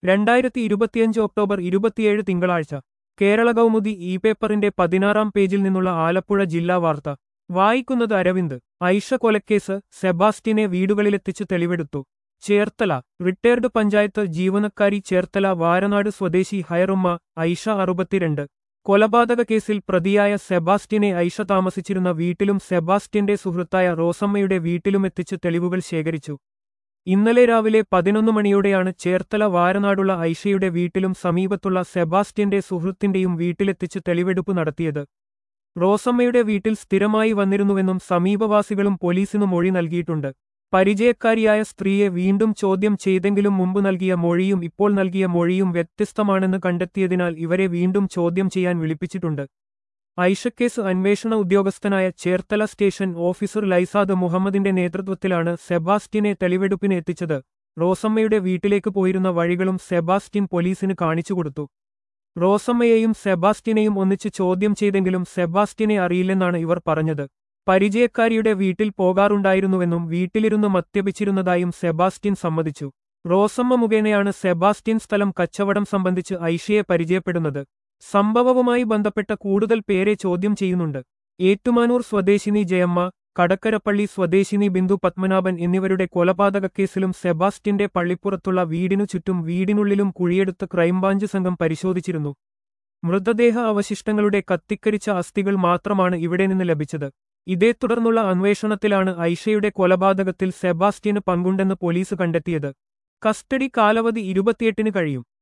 രണ്ടായിരത്തി ഇരുപത്തിയഞ്ച് ഒക്ടോബർ ഇരുപത്തിയേഴ് തിങ്കളാഴ്ച കേരള കൗമുദി ഇ പേപ്പറിന്റെ പതിനാറാം പേജിൽ നിന്നുള്ള ആലപ്പുഴ ജില്ലാ വാർത്ത വായിക്കുന്നത് അരവിന്ദ് ഐഷ കൊലക്കേസ് സെബാസ്റ്റ്യനെ വീടുകളിലെത്തിച്ച് തെളിവെടുത്തു ചേർത്തല റിട്ടയർഡ് പഞ്ചായത്ത് ജീവനക്കാരി ചേർത്തല വാരനാട് സ്വദേശി ഹയറുമ്മ ഐഷ അറുപത്തിരണ്ട് കൊലപാതക കേസിൽ പ്രതിയായ സെബാസ്റ്റ്യനെ ഐഷ താമസിച്ചിരുന്ന വീട്ടിലും സെബാസ്റ്റ്യന്റെ സുഹൃത്തായ റോസമ്മയുടെ വീട്ടിലുമെത്തിച്ച് തെളിവുകൾ ശേഖരിച്ചു ഇന്നലെ രാവിലെ പതിനൊന്ന് മണിയോടെയാണ് ചേർത്തല വാരനാടുള്ള ഐഷയുടെ വീട്ടിലും സമീപത്തുള്ള സെബാസ്റ്റ്യന്റെ സുഹൃത്തിന്റെയും വീട്ടിലെത്തിച്ച് തെളിവെടുപ്പ് നടത്തിയത് റോസമ്മയുടെ വീട്ടിൽ സ്ഥിരമായി വന്നിരുന്നുവെന്നും സമീപവാസികളും പോലീസിനു മൊഴി നൽകിയിട്ടുണ്ട് പരിചയക്കാരിയായ സ്ത്രീയെ വീണ്ടും ചോദ്യം ചെയ്തെങ്കിലും മുമ്പ് നൽകിയ മൊഴിയും ഇപ്പോൾ നൽകിയ മൊഴിയും വ്യത്യസ്തമാണെന്ന് കണ്ടെത്തിയതിനാൽ ഇവരെ വീണ്ടും ചോദ്യം ചെയ്യാൻ വിളിപ്പിച്ചിട്ടുണ്ട് ഐഷക്കേസ് അന്വേഷണ ഉദ്യോഗസ്ഥനായ ചേർത്തല സ്റ്റേഷൻ ഓഫീസർ ലൈസാദ് മുഹമ്മദിന്റെ നേതൃത്വത്തിലാണ് സെബാസ്റ്റ്യനെ തെളിവെടുപ്പിന് എത്തിച്ചത് റോസമ്മയുടെ വീട്ടിലേക്ക് പോയിരുന്ന വഴികളും സെബാസ്റ്റ്യൻ പോലീസിന് കാണിച്ചുകൊടുത്തു റോസമ്മയെയും സെബാസ്റ്റ്യനെയും ഒന്നിച്ച് ചോദ്യം ചെയ്തെങ്കിലും സെബാസ്റ്റ്യനെ അറിയില്ലെന്നാണ് ഇവർ പറഞ്ഞത് പരിചയക്കാരിയുടെ വീട്ടിൽ പോകാറുണ്ടായിരുന്നുവെന്നും വീട്ടിലിരുന്ന് മദ്യപിച്ചിരുന്നതായും സെബാസ്റ്റ്യൻ സമ്മതിച്ചു റോസമ്മ മുഖേനയാണ് സെബാസ്റ്റ്യൻ സ്ഥലം കച്ചവടം സംബന്ധിച്ച് ഐഷയെ പരിചയപ്പെടുന്നത് സംഭവവുമായി ബന്ധപ്പെട്ട കൂടുതൽ പേരെ ചോദ്യം ചെയ്യുന്നുണ്ട് ഏറ്റുമാനൂർ സ്വദേശിനി ജയമ്മ കടക്കരപ്പള്ളി സ്വദേശിനി ബിന്ദു പത്മനാഭൻ എന്നിവരുടെ കൊലപാതക കേസിലും സെബാസ്റ്റ്യന്റെ പള്ളിപ്പുറത്തുള്ള വീടിനു ചുറ്റും വീടിനുള്ളിലും കുഴിയെടുത്ത് ക്രൈംബ്രാഞ്ച് സംഘം പരിശോധിച്ചിരുന്നു മൃതദേഹ അവശിഷ്ടങ്ങളുടെ കത്തിക്കരിച്ച അസ്ഥികൾ മാത്രമാണ് ഇവിടെ നിന്ന് ലഭിച്ചത് ഇതേ തുടർന്നുള്ള അന്വേഷണത്തിലാണ് ഐഷയുടെ കൊലപാതകത്തിൽ സെബാസ്റ്റ്യന് പങ്കുണ്ടെന്ന് പോലീസ് കണ്ടെത്തിയത് കസ്റ്റഡി കാലാവധി ഇരുപത്തിയെട്ടിന് കഴിയും